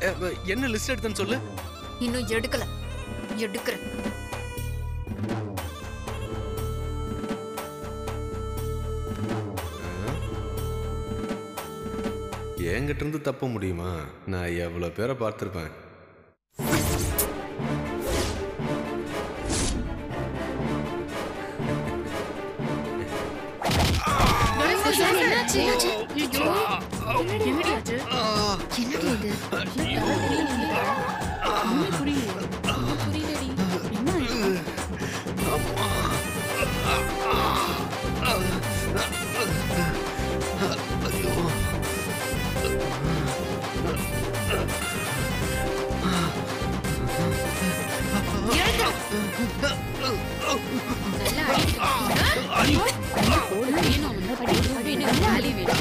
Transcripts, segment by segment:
அஹ், என்ன லிஸ்ட் எடுத்தேன்னு சொல்லு இன்னும் எடுக்கல எடுக்கிறேன் என்கிட்ட இருந்து தப்ப முடியுமா நான் எவ்வளவு பேரை பார்த்துருப்பேன் என்னாச்சு என்னடி ஆச்சு என்னடி இது ஒண்ணும் புரியலையே. புரியலடி என்ன ஆச்சு? நல்லா போடு, ஏன் அவன் தான் படி, படி, நல்லா அழி விடு.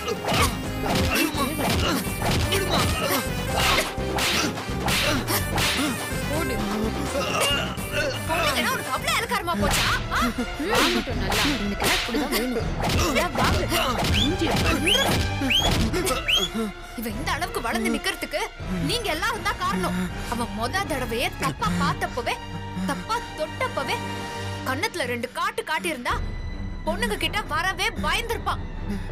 போடு பொண்ணுங்கன்னா உனக்கு அவ்வளவு இலக்காரமா போச்சா ஆ? வாங்கட்டும் நல்லா எனக்கு அப்படிதான் வேணும் ஏன் வாங்கு. மூஞ்சிய பாரு. இவன் இந்த அளவுக்கு வளர்ந்து நிக்கிறதுக்கு நீங்க எல்லாரும் தான் காரணம் அவன் முத தடவையே தப்பா பார்த்தப்பவே தப்பா தொட்டப்பவே கன்னத்துல ரெண்டு காட்டு காட்டி இருந்தா பொண்ணுங்க கிட்ட வரவே பயந்திருப்பான்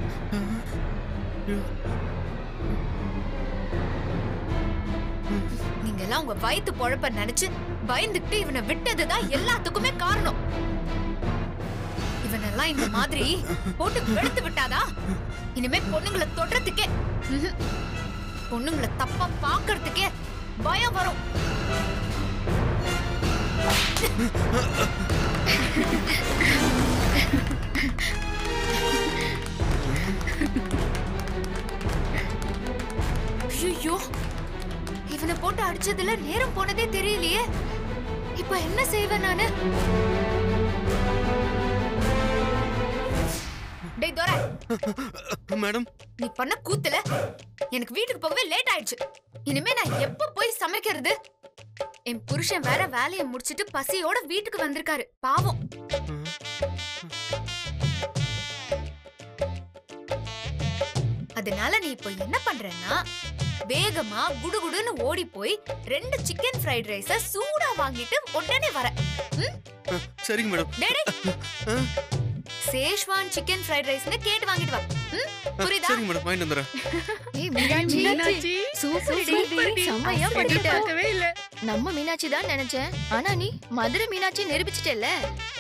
நீங்க எல்லாம் உங்க வயித்து பொழப்ப நினைச்சு பயந்துட்டு இவனை விட்டதுதான் எல்லாத்துக்குமே காரணம் இவனெல்லாம் இந்த மாதிரி போட்டு வெளுத்து விட்டாதா இனிமே பொண்ணுங்களை தொடுறதுக்கே ம்ஹும். பொண்ணுங்களை தப்பா பாக்குறதுக்கே பயம் வரும் ஐயோ இவனை போட்டு அடிச்சதுல நேரம் போனதே தெரியலையே இப்ப என்ன செய்வேன் நானு டேய் தோர மேடம் நீ பண்ண கூத்துல எனக்கு வீட்டுக்கு போகவே லேட் ஆயிடுச்சு இனிமே நான் எப்ப போய் சமைக்கிறது என் புருஷன் வேற வேலையை முடிச்சிட்டு பசியோட வீட்டுக்கு வந்திருக்காரு பாவம் அதனால நீ இப்போ என்ன பண்றேன்னா வேகமா குடுகுடுன்னு ஓடி போய் ரெண்டு சிக்கன் ஃப்ரைட் ரைஸ சூடா வாங்கிட்டு உடனே வர ம்? அஹ், சரிங்க மேடம் டேய், டேய். சேஷ்வான் சிக்கன் ஃப்ரைட் ரைஸ்னு கேட்டு வாங்கிட்டு வா ம்? புரியுதா சரிங்க மேடம் வாங்கிட்டு வந்துடுறேன் ஏய் மீனாட்சி மீனாட்சி, சூப்பர் சூப்பர்டி. செம்மையா பண்ணிட்ட எதிர்பார்க்கவே இல்ல நம்ம மீனாட்சி தான் நினைச்சேன் ஆனா நீ மதுரை மீனாட்சி நிரூபிச்சிட்டல